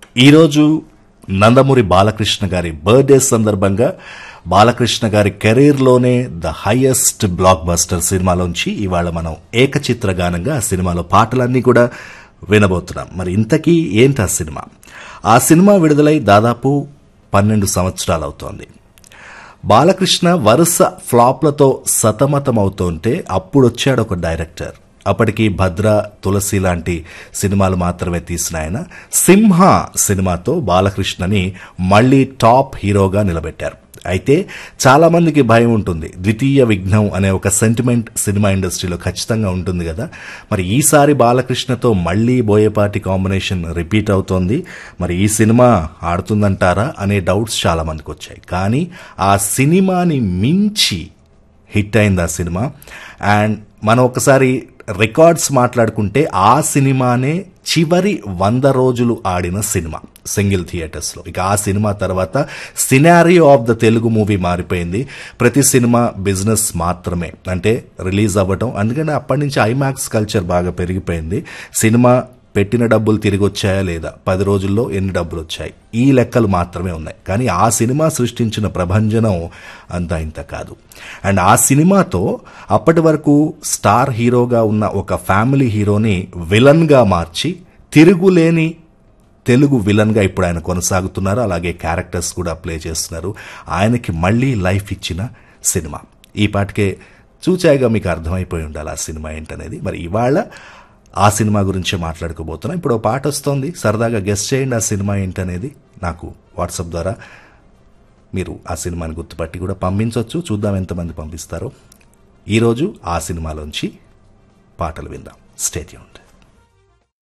ఈరోజు నందమూరి బాలకృష్ణ గారి బర్త్డే సందర్భంగా బాలకృష్ణ గారి కెరీర్లోనే ద హైయెస్ట్ బ్లాక్ బస్టర్ సినిమాలోంచి ఇవాళ మనం ఏకచిత్ర గానంగా ఆ సినిమాలో పాటలన్నీ కూడా వినబోతున్నాం మరి ఇంతకీ ఏంటి ఆ సినిమా ఆ సినిమా విడుదలై దాదాపు పన్నెండు సంవత్సరాలు అవుతోంది బాలకృష్ణ వరుస ఫ్లాప్లతో సతమతమవుతుంటే అప్పుడు వచ్చాడు ఒక డైరెక్టర్ అప్పటికి భద్ర తులసి లాంటి సినిమాలు మాత్రమే తీసిన ఆయన సింహ సినిమాతో బాలకృష్ణని మళ్ళీ టాప్ హీరోగా నిలబెట్టారు అయితే చాలా మందికి భయం ఉంటుంది ద్వితీయ విఘ్నం అనే ఒక సెంటిమెంట్ సినిమా ఇండస్ట్రీలో ఖచ్చితంగా ఉంటుంది కదా మరి ఈసారి బాలకృష్ణతో మళ్ళీ బోయపాటి కాంబినేషన్ రిపీట్ అవుతోంది మరి ఈ సినిమా ఆడుతుందంటారా అనే డౌట్స్ చాలా మందికి వచ్చాయి కానీ ఆ సినిమాని మించి హిట్ అయింది ఆ సినిమా అండ్ మనం ఒకసారి రికార్డ్స్ మాట్లాడుకుంటే ఆ సినిమానే చివరి వంద రోజులు ఆడిన సినిమా సింగిల్ థియేటర్స్లో ఇక ఆ సినిమా తర్వాత scenario of the Telugu movie మారిపోయింది ప్రతి సినిమా బిజినెస్ మాత్రమే అంటే రిలీజ్ అవ్వటం అందుకని అప్పటి నుంచి ఐమాక్స్ కల్చర్ బాగా పెరిగిపోయింది సినిమా పెట్టిన డబ్బులు తిరిగి వచ్చాయా లేదా పది రోజుల్లో ఎన్ని డబ్బులు వచ్చాయి ఈ లెక్కలు మాత్రమే ఉన్నాయి కానీ ఆ సినిమా సృష్టించిన ప్రభంజనం అంతా ఇంత కాదు అండ్ ఆ సినిమాతో అప్పటి వరకు స్టార్ హీరోగా ఉన్న ఒక ఫ్యామిలీ హీరోని విలన్గా మార్చి తిరుగులేని తెలుగు విలన్గా ఇప్పుడు ఆయన కొనసాగుతున్నారు అలాగే క్యారెక్టర్స్ కూడా ప్లే చేస్తున్నారు ఆయనకి మళ్ళీ లైఫ్ ఇచ్చిన సినిమా ఈ పాటికే చూచాయిగా మీకు అర్థమైపోయి ఉండాలి ఆ సినిమా ఏంటనేది మరి ఇవాళ ఆ సినిమా గురించే మాట్లాడుకోబోతున్నాం ఇప్పుడు ఒక పాట వస్తోంది సరదాగా గెస్ట్ చేయండి ఆ సినిమా ఏంటనేది నాకు వాట్సాప్ ద్వారా మీరు ఆ సినిమాని గుర్తుపట్టి కూడా పంపించవచ్చు చూద్దాం ఎంతమంది పంపిస్తారో ఈరోజు ఆ సినిమాలోంచి పాటలు విందాం స్టేట్యూన్